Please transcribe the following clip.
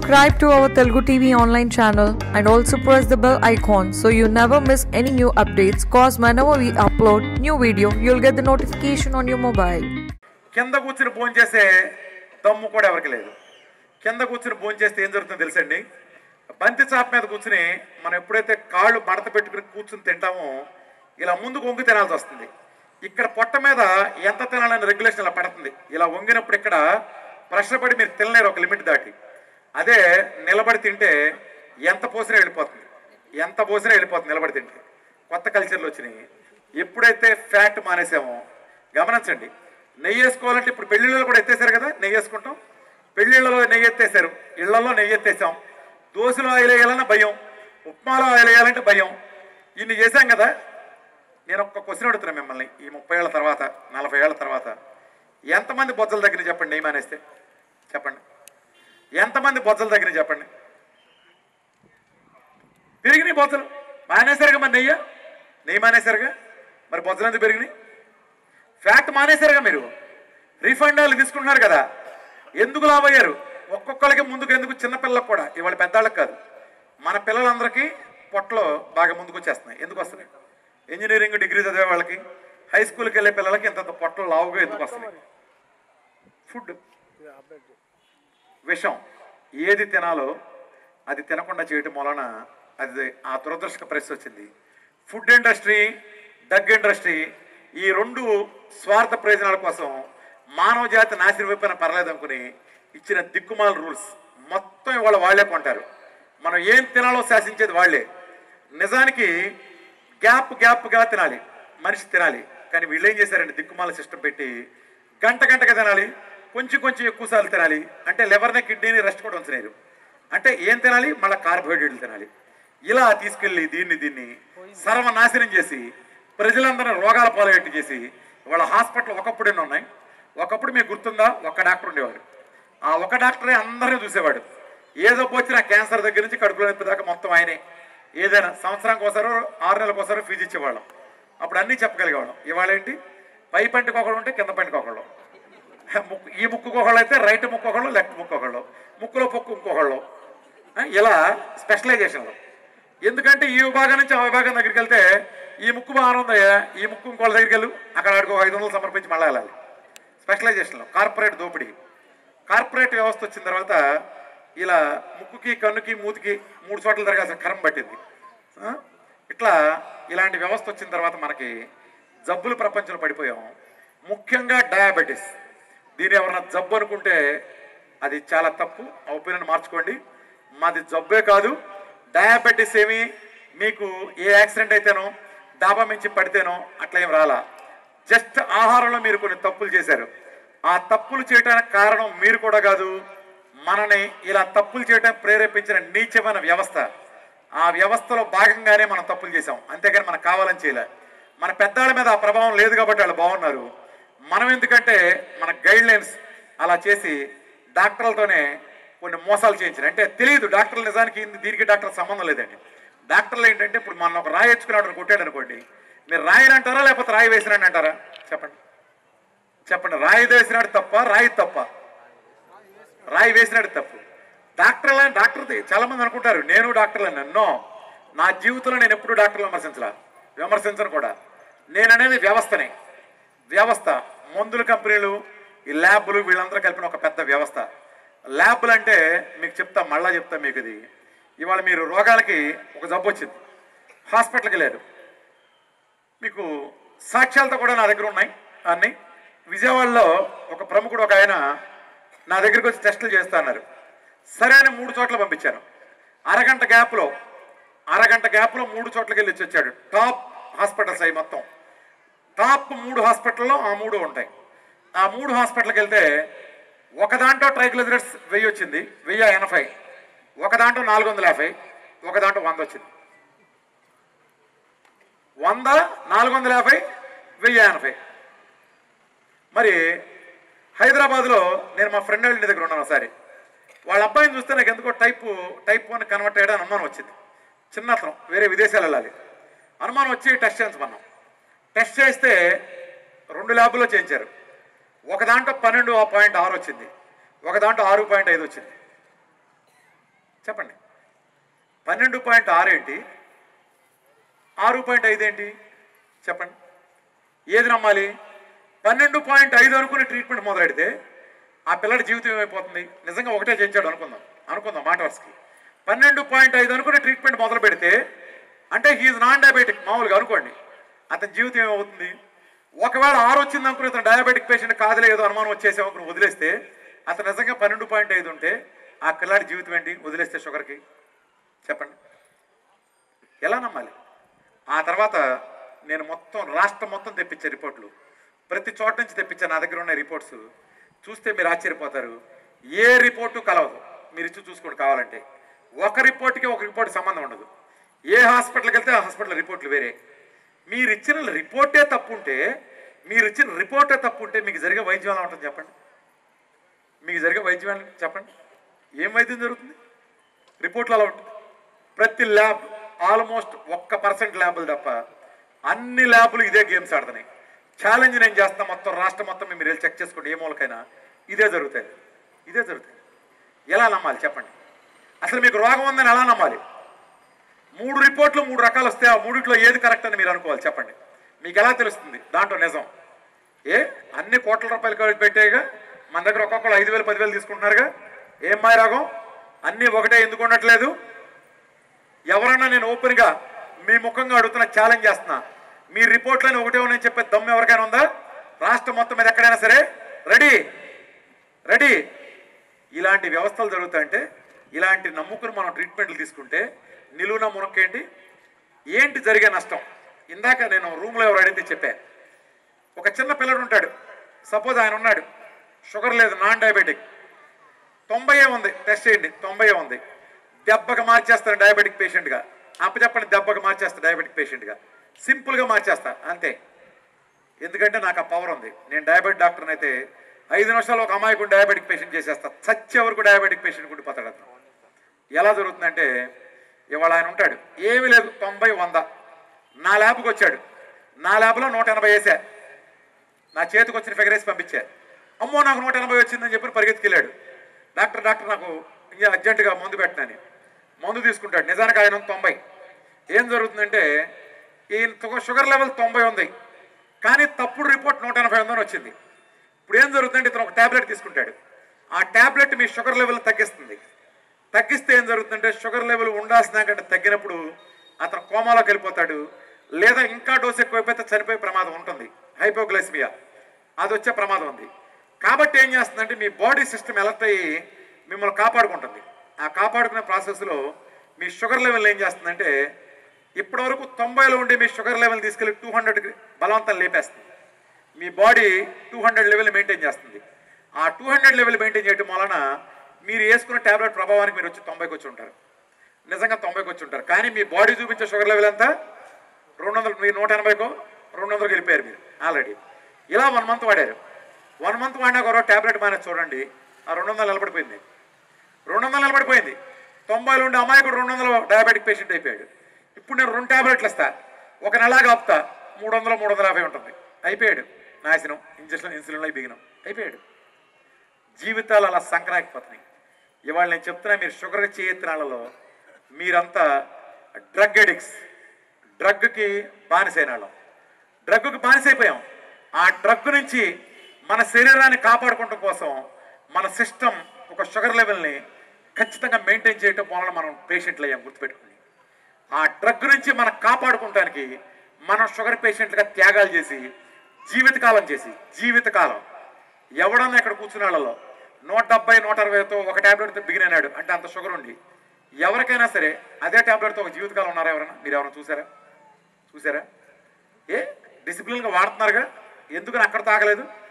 Subscribe to our Telugu TV online channel and also press the bell icon so you never miss any new updates. Cause whenever we upload new video, you'll get the notification on your mobile. కింద కూర్చుని భోజనం చేసే దమ్ము కూడా ఎవరికి లేదు కింద కూర్చుని భోజనం చేస్తే ఏం జరుగుతుందో తెలుసండి బంతి చాప మీద కూర్చుని మనం ఎప్పుడైతే కాళ్ళు మడత పెట్టుకుని కూర్చుని తింటామో ఇలా ముందుకు వంగి తినాల్సి వస్తుంది ఇక్కడ పొట్ట మీద ఎంత తినాలని రెగ్యులేషన్ ఇలా పడుతుంది ఇలా వంగినప్పుడు ఇక్కడ ప్రెషర్ పడి మీరు తినలేరు ఒక లిమిట్ దాటి అదే నిలబడి తింటే ఎంత పోసినా వెళ్ళిపోతుంది ఎంత పోసినా వెళ్ళిపోతుంది నిలబడి తింటే కొత్త కల్చర్లు వచ్చినాయి ఎప్పుడైతే ఫ్యాట్ మానేసామో గమనించండి నెయ్యి వేసుకోవాలంటే ఇప్పుడు పెళ్ళిళ్ళలో కూడా ఎత్తేసారు కదా నెయ్యి వేసుకుంటాం పెళ్ళిళ్ళలో నెయ్యి ఎత్తేసారు ఇళ్లలో నెయ్యి ఎత్తేసాం దోశలో ఆయిల్ వేయాలన్నా భయం ఉప్మాలో ఆయిల్ వేయాలంటే భయం ఇన్ని చేశాం కదా నేను ఒక్క క్వశ్చన్ అడుగుతున్నాను మిమ్మల్ని ఈ ముప్పై ఏళ్ళ తర్వాత నలభై ఏళ్ళ తర్వాత ఎంతమంది బొజ్జల దగ్గర చెప్పండి నెయ్యి మానేస్తే చెప్పండి ఎంతమంది బొజ్జల దగ్గర చెప్పండి పెరిగినాయి బొజ్జలు మానేశారుగా మరి నెయ్యి నెయ్యి మానేశారుగా మరి బొజ్జలు ఎందుకు పెరిగినాయి ఫ్యాట్ మానేశారుగా మీరు రీఫండ్ వాళ్ళు తీసుకుంటున్నారు కదా ఎందుకు లాభయ్యారు ఒక్కొక్కరికి ముందుకు ఎందుకు చిన్నపిల్లలకు కూడా ఇవాళ పెద్దవాళ్ళకి కాదు మన పిల్లలందరికీ పొట్టలో బాగా ముందుకు వచ్చేస్తున్నాయి ఎందుకు వస్తున్నాయి ఇంజనీరింగ్ డిగ్రీ చదివే వాళ్ళకి హై స్కూల్కి వెళ్ళే పిల్లలకి ఇంత పొట్టలు లావుగా ఎందుకు వస్తున్నాయి ఫుడ్ విషం ఏది తినాలో అది తినకుండా చేయటం వలన అది ఆ దురదృష్టక పరిస్థితి వచ్చింది ఫుడ్ ఇండస్ట్రీ డగ్ ఇండస్ట్రీ ఈ రెండు స్వార్థ ప్రయోజనాల కోసం మానవ జాతి నాశనం అయిపోయిన పర్లేదు అనుకుని ఇచ్చిన దిక్కుమాల రూల్స్ మొత్తం ఇవాళ వాళ్ళే కొంటారు మనం ఏం తినాలో శాసించేది వాళ్ళే నిజానికి గ్యాప్ గ్యాప్గా తినాలి మనిషి తినాలి కానీ వీళ్ళు ఏం చేశారండి దిక్కుమాల సిస్టమ్ పెట్టి గంట గంటగా తినాలి కొంచెం కొంచెం ఎక్కువ సార్లు తినాలి అంటే లివర్ని కిడ్నీని రెస్ట్ కూడా ఉంచలేరు అంటే ఏం తినాలి మళ్ళీ కార్బోహైడ్రేట్లు తినాలి ఇలా తీసుకెళ్ళి దీన్ని దీన్ని సర్వనాశనం చేసి ప్రజలందరూ రోగాల పాలయ్యేట్టు చేసి వాళ్ళ హాస్పిటల్ ఒకప్పుడు ఎన్ని ఉన్నాయి ఒకప్పుడు మీకు గుర్తుందా ఒక డాక్టర్ ఉండేవాడు ఆ ఒక డాక్టరే అందరినీ చూసేవాడు ఏదో వచ్చినా క్యాన్సర్ దగ్గర నుంచి కడుపులో నొప్పి దాకా మొత్తం ఆయనే ఏదైనా సంవత్సరానికి ఒకసారి ఆరు నెలలకు ఒకసారి ఫీజు ఇచ్చేవాళ్ళం అప్పుడు అన్నీ చెప్పగలిగేవాళ్ళం ఇవాళ ఏంటి పై పంటికి ఒకళ్ళు ఉంటే కింద పంటికి ఒకళ్ళు ముక్కు ఈ ముక్కుకు ఒకళ్ళు అయితే రైట్ ముక్కు ఒకళ్ళు లెఫ్ట్ ముక్కు ఒకళ్ళు ముక్కులో పొక్కు ఇంకొకళ్ళు ఆ, ఇలా స్పెషలైజేషన్లు ఎందుకంటే ఈ విభాగం నుంచి ఆ విభాగం దగ్గరికి వెళ్తే ఈ ముక్కు బాగానే ఉందయ్యా ఈ ముక్కు ఇంకోళ్ళ దగ్గరికి వెళ్ళు అక్కడ ఆడికి ఒక ఐదు వందలు సమర్పించి మళ్ళీ వెళ్ళాలి స్పెషలైజేషన్లో కార్పొరేట్ దోపిడీ కార్పొరేట్ వ్యవస్థ వచ్చిన తర్వాత ఇలా ముక్కుకి కన్నుకి మూతికి మూడు చోట్ల తిరగాల్సిన కరం పట్టింది ఆ? ఇట్లా ఇలాంటి వ్యవస్థ వచ్చిన తర్వాత మనకి జబ్బులు ప్రపంచంలో పడిపోయాం ముఖ్యంగా డయాబెటీస్ దీని ఎవరన్నా జబ్బు అనుకుంటే అది చాలా తప్పు ఆ ఒపీనియన్ మార్చుకోండి మాది జబ్బే కాదు డయాబెటీస్ ఏమి మీకు ఏ యాక్సిడెంట్ అయితేనో డాబా మించి పడితేనో అట్లా ఏం రాలా జస్ట్ ఆహారంలో మీరు కొన్ని తప్పులు చేశారు ఆ తప్పులు చేయడానికి కారణం మీరు కూడా కాదు మనని ఇలా తప్పులు చేయడానికి ప్రేరేపించిన నీచమైన వ్యవస్థ ఆ వ్యవస్థలో భాగంగానే మనం తప్పులు చేసాం అంతేగాని మనకు కావాలని చేయలే మన పెద్దాళ్ళ మీద ఆ ప్రభావం లేదు కాబట్టి వాళ్ళు బాగున్నారు మనం ఎందుకంటే మన గైడ్ లైన్స్ అలా చేసి డాక్టర్లతోనే కొన్ని మోసాలు చేయించారు అంటే తెలియదు డాక్టర్ల నిజానికి ఇంది- దీనికి డాక్టర్ సంబంధం లేదండి డాక్టర్లు ఏంటంటే ఇప్పుడు మన ఒక రాయి ఎచ్చుకున్నాడు కొట్టాడు అనుకోండి మీరు రాయిని అంటారా లేకపోతే రాయి వేసినాడు అంటారా చెప్పండి చెప్పండి రాయి వేసినాడు తప్ప రాయి తప్ప రాయి వేసినాడు తప్పు డాక్టర్ల డాక్టర్ చాలా మంది అనుకుంటారు నేను డాక్టర్లు నన్నో నా జీవితంలో నేను ఎప్పుడు డాక్టర్లు విమర్శించలా విమర్శించను కూడా నేను అనేది వ్యవస్థనే వ్యవస్థ మందుల కంపెనీలు ఈ ల్యాబ్లు వీళ్ళందరూ కలిపిన ఒక పెద్ద వ్యవస్థ ల్యాబ్లు అంటే మీకు చెప్తా మళ్ళా చెప్తా మీకు ఇది ఇవాళ మీరు రోగాలకి ఒక జబ్బు వచ్చింది హాస్పిటల్కి వెళ్ళారు మీకు సాక్ష్యాలతో కూడా నా దగ్గర ఉన్నాయి అన్ని విజయవాడలో ఒక ప్రముఖుడు ఒక ఆయన నా దగ్గరికి వచ్చి టెస్టులు చేస్తా అన్నారు సరే అని మూడు చోట్ల పంపించాను అరగంట గ్యాప్లో అరగంట గ్యాప్లో మూడు చోట్లకి వెళ్ళి వచ్చి వచ్చాడు టాప్ హాస్పిటల్స్ అవి మొత్తం టాప్ మూడు హాస్పిటల్లో ఆ మూడు ఉంటాయి ఆ మూడు హాస్పిటల్కి వెళ్తే ఒక దాంట్లో ట్రైగ్లిజరైడ్స్ వెయ్యి వచ్చింది వెయ్యి ఎనభై ఒక దాంట్లో నాలుగు వందల యాభై ఒక దాంట్లో వంద వచ్చింది వంద నాలుగు వందల యాభై వెయ్యి ఎనభై మరి హైదరాబాద్లో నేను మా ఫ్రెండ్ వాళ్ళ ఇంటి దగ్గర ఉన్నాను ఒకసారి వాళ్ళ అబ్బాయిని చూస్తే నాకు ఎందుకో టైప్ టైప్ వన్ కన్వర్ట్ అయ్యడం అనుమానం వచ్చింది చిన్నతనం వేరే విదేశాలు వెళ్ళాలి అనుమానం వచ్చి టెస్ట్ చేయించమన్నాం టెస్ట్ చేస్తే రెండు ల్యాబ్లో చేయించారు ఒక దాంట్లో పన్నెండు పాయింట్ ఆరు వచ్చింది ఒక దాంట్లో ఆరు పాయింట్ ఐదు వచ్చింది చెప్పండి పన్నెండు పాయింట్ ఆరు ఏంటి ఆరు పాయింట్ ఐదు ఏంటి చెప్పండి ఏది నమ్మాలి పన్నెండు పాయింట్ ఐదు అనుకుని ట్రీట్మెంట్ మొదలెడితే ఆ పిల్లడి జీవితం ఏమైపోతుంది నిజంగా ఒకటే చేయించాడు అనుకుందాం అనుకుందాం మాట వరుసకి పన్నెండు పాయింట్ ఐదు అనుకుని ట్రీట్మెంట్ మొదలు పెడితే అంటే హీఈ్ నాన్ డయాబెటిక్ మామూలుగా అనుకోండి అతని జీవితం ఏమవుతుంది ఒకవేళ ఆరు వచ్చింది అనుకుని ఇతను డయాబెటిక్ పేషెంట్ కాదులే ఏదో అనుమానం వచ్చేసాం అనుకుని వదిలేస్తే అతను నిజంగా పన్నెండు పాయింట్ ఐదు ఉంటే ఆ పిల్లాడి జీవితం ఏంటి వదిలేస్తే షుగర్కి చెప్పండి ఎలా నమ్మాలి ఆ తర్వాత నేను మొత్తం రాష్ట్రం మొత్తం తెప్పించే రిపోర్ట్లు ప్రతి చోట నుంచి తెప్పించే నా దగ్గర ఉన్న రిపోర్ట్స్ చూస్తే మీరు ఆశ్చర్యపోతారు ఏ రిపోర్టు కలవదు మీరు ఇచ్చి చూసుకోండి కావాలంటే ఒక రిపోర్ట్కి ఒక రిపోర్ట్ సంబంధం ఉండదు ఏ హాస్పిటల్కి వెళ్తే ఆ హాస్పిటల్ రిపోర్ట్లు వేరే మీరు ఇచ్చిన రిపోర్టే తప్పు ఉంటే మీరు ఇచ్చిన రిపోర్టే తప్పు ఉంటే మీకు జరిగే వైద్యం ఎలా ఉంటుంది చెప్పండి మీకు జరిగే వైద్యం ఎలా చెప్పండి ఏం వైద్యం జరుగుతుంది రిపోర్ట్లు అలా ఉంటుంది ప్రతి ల్యాబ్ ఆల్మోస్ట్ ఒక్క పర్సెంట్ ల్యాబులు తప్ప అన్ని ల్యాబులు ఇదే గేమ్స్ ఆడుతున్నాయి ఛాలెంజ్ నేను చేస్తున్నా మొత్తం రాష్ట్రం మొత్తం మీరు వెళ్ళి చెక్ చేసుకోండి ఏ మూలకైనా ఇదే జరుగుతుంది ఇదే జరుగుతుంది ఎలా నమ్మాలి చెప్పండి అసలు మీకు రోగం ఉందని ఎలా నమ్మాలి మూడు రిపోర్ట్లు మూడు రకాలు వస్తే ఆ మూడిట్లో ఏది కరెక్ట్ అని మీరు అనుకోవాలి చెప్పండి మీకు ఎలా తెలుస్తుంది దాంట్లో నిజం ఏ అన్ని కోట్ల రూపాయలు ఖర్చు పెట్టేగా మన దగ్గర ఒక్కొక్కరు ఐదు వేలు పదివేలు తీసుకుంటున్నారుగా ఏం మాయ రాగం అన్నీ ఒకటే ఎందుకు ఉండట్లేదు ఎవరన్నా నేను ఓపెన్గా మీ ముఖంగా అడుగుతున్న ఛాలెంజ్ చేస్తున్నా మీ రిపోర్ట్లని ఒకటే ఉన్నాయని చెప్పే దమ్ము ఎవరికైనా ఉందా రాష్ట్రం మొత్తం మీద ఎక్కడైనా సరే రెడీ రెడీ ఇలాంటి వ్యవస్థలు జరుగుతాయంటే ఇలాంటి నమ్ముకుని మనం ట్రీట్మెంట్లు తీసుకుంటే నిలువున మునక్కేంటి ఏంటి జరిగే నష్టం ఇందాక నేను రూమ్లో ఎవరు అడిగితే చెప్పా ఒక చిన్న పిల్లడు ఉంటాడు సపోజ్ ఆయన ఉన్నాడు షుగర్ లేదు నాన్ డయాబెటిక్ తొంభై ఉంది టెస్ట్ చేయండి తొంభై ఉంది దెబ్బకి మార్చేస్తాను డయాబెటిక్ పేషెంట్గా అప్పచెప్పండి దెబ్బకి మార్చేస్తా డయాబెటిక్ పేషెంట్గా సింపుల్గా మార్చేస్తా అంతే ఎందుకంటే నాకు ఆ పవర్ ఉంది నేను డయాబెటిక్ డాక్టర్ని అయితే ఐదు నిమిషాలు ఒక అమాయకుడు డయాబెటిక్ పేషెంట్ చేసేస్తా చచ్చే వరకు డయాబెటిక్ పేషెంట్ ఉండిపోతాడు అతను ఎలా జరుగుతుందంటే ఇవాళ ఆయన ఉంటాడు ఏమీ లేదు తొంభై వంద నా ల్యాబ్కి వచ్చాడు నా ల్యాబ్లో నూట ఎనభై వేసా నా చేతికి వచ్చిన ఫిగర్ వేసి పంపించా అమ్మో నాకు నూట ఎనభై వచ్చిందని చెప్పి పరిగెత్తుకెళ్ళాడు డాక్టర్ డాక్టర్ నాకు ఇంకా అర్జెంటుగా మందు పెట్టినని మందు తీసుకుంటాడు నిజానికి ఆయన తొంభై ఏం జరుగుతుందంటే ఈయన తుగ- షుగర్ లెవెల్ తొంభై ఉంది కానీ తప్పుడు రిపోర్ట్ నూట ఎనభై ఉందని వచ్చింది ఇప్పుడు ఏం జరుగుతుందంటే ఇతను ఒక ట్యాబ్లెట్ తీసుకుంటాడు ఆ ట్యాబ్లెట్ మీ షుగర్ లెవెల్ తగ్గిస్తుంది తగ్గిస్తే ఏం జరుగుతుందంటే షుగర్ లెవెల్ ఉండాల్సిన కంటే తగ్గినప్పుడు అతను కోమాలోకి వెళ్ళిపోతాడు లేదా ఇంకా డోస్ ఎక్కువైపోతే చనిపోయే ప్రమాదం ఉంటుంది హైపోగ్లైసిమియా అది వచ్చే ప్రమాదం ఉంది కాబట్టి ఏం చేస్తుందంటే మీ బాడీ సిస్టమ్ ఎలర్ట్ అయ్యి మిమ్మల్ని కాపాడుకుంటుంది ఆ కాపాడుకునే ప్రాసెస్లో మీ షుగర్ లెవెల్ ఏం చేస్తుందంటే ఇప్పటివరకు తొంభైలో ఉండే మీ షుగర్ లెవెల్ తీసుకెళ్ళి టూ హండ్రెడ్ బలవంతం లేపేస్తుంది మీ body two hundred level maintain చేస్తుంది ఆ టూ హండ్రెడ్ లెవెల్ మెయింటైన్ చేయడం వలన మీరు వేసుకున్న టాబ్లెట్ ప్రభావానికి మీరు వచ్చి తొంభైకి వచ్చి ఉంటారు నిజంగా తొంభైకి వచ్చి ఉంటారు కానీ మీ బాడీ చూపించే షుగర్ లెవెల్ ఎంత రెండు వందలు మీరు నూట ఎనభైకో రెండు వందలకి వెళ్ళిపోయారు మీరు ఆల్రెడీ ఇలా వన్ మంత్ వాడారు వన్ మంత్ వాడినాక ఒక ట్యాబ్లెట్ మానేసి చూడండి ఆ రెండు వందలు నిలబడిపోయింది రెండు వందలు నిలబడిపోయింది తొంభైలో ఉండే అమాయకుడు రెండు వందలు డయాబెటిక్ పేషెంట్ అయిపోయాడు ఇప్పుడు నేను రెండు టాబ్లెట్లు ఇస్తా ఒక నెలాగా ఆపుతా మూడు వందలు మూడు వందల యాభై ఉంటుంది అయిపోయాడు నాశనం ఇంజక్షన్ ఇన్సులిన్లో బిగినం అయిపోయాడు జీవితాలు అలా సంక్రాంతిపోతున్నాయి ఇవాళ నేను చెప్తున్నా మీరు షుగర్ చేయత్నాలలో మీరంతా డ్రగ్ ఎడిక్స్ డ్రగ్కి బానిసైన వాళ్ళం డ్రగ్కి బానిసైపోయాం ఆ డ్రగ్ నుంచి మన శరీరాన్ని కాపాడుకోవడం కోసం మన సిస్టమ్ ఒక షుగర్ లెవెల్ని ఖచ్చితంగా మెయింటైన్ చేయటం వలన మనం పేషెంట్లు అయ్యాం గుర్తుపెట్టుకుని ఆ డ్రగ్ నుంచి మనం కాపాడుకోవటానికి మనం షుగర్ పేషెంట్లుగా త్యాగాలు చేసి జీవితకాలం చేసి జీవితకాలం ఎవడన్నా ఇక్కడ కూర్చున్న వాళ్ళలో నూట డెబ్బై నూట అరవైతో ఒక ట్యాబ్లెట్తో బిగినాడు అంటే అంత షుగర్ ఉండి ఎవరికైనా సరే అదే ట్యాబ్లెట్తో ఒక జీవితకాలం ఉన్నారా ఎవరైనా మీరు ఎవరైనా చూసారా చూసారా ఏ డిసిప్లిన్గా వాడుతున్నారుగా ఎందుకని అక్కడ తాగలేదు